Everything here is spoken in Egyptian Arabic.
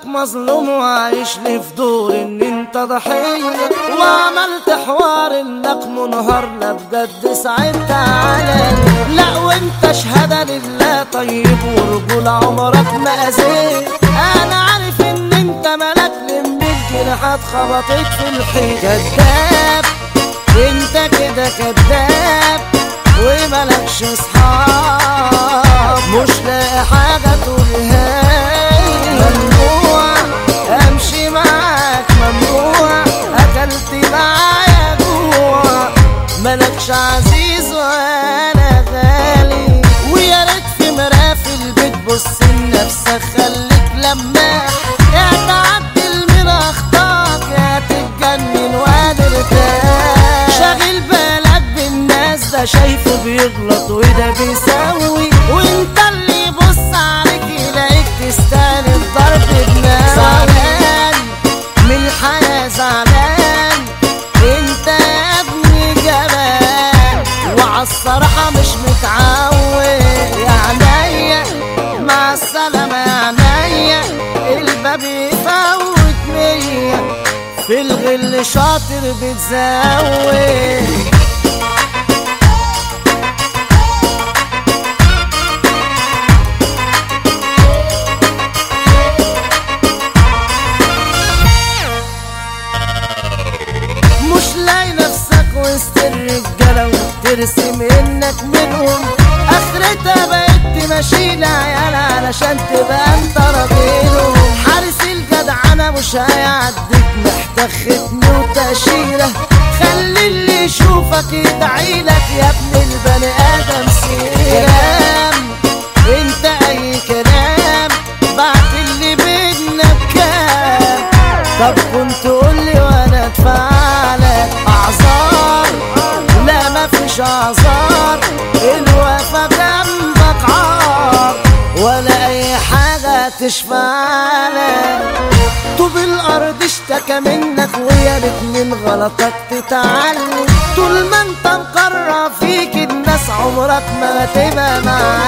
مظلوم وعايش لي في دور ان انت ضحية وعملت حوار انك منهار لا بجد ساعدت عليا لا وانت شهادة لله طيب ورجول عمرك ما اذيت انا عارف ان انت ملك لميت جناحات خبطت في الحيط كداب انت كده كداب وملكش اصحاب مش لاقي حاجة تقولها ممنوع امشي معاك ممنوع اكلت معايا جوع ملكش عزيز وانا غالي ويا ريت في مرافي البيت بص لنفسك خليك لماح يا تعدل من اخطاك يا تتجنن وترتاح شاغل بالك بالناس ده شايفه بيغلط وده بيسوي وانت اللي يبص عليك يلاقيك تستاهل الضرب بنار زعلان من الحياة زعلان انت يا ابني جبان وعالصراحة مش متعود يا عينيا مع السلامة يا عينيا الباب يفوت مية في الغل شاطر بتزود مش لاقي نفسك وسط الرجالة وترسم انك منهم اخرتها بقيت تمشي العيال علشان تبقى انت راجلهم حارس الجدعنة مش هيعديك محتاج ختم وتأشيرة خلي اللي يشوفك يدعيلك يا ابن البني ادم سيرام انت اي كلام بعت اللي بينا بكام طب كنت قولي وانا ادفعلك اعذار لا مفيش اعذار الوفا جنبك عار ولا اي حاجة تشفعلك طوب الارض اشتكى منك ويا ريت من غلطك تتعلم طول ما انت مقرر فيك الناس عمرك ما تبقى معاك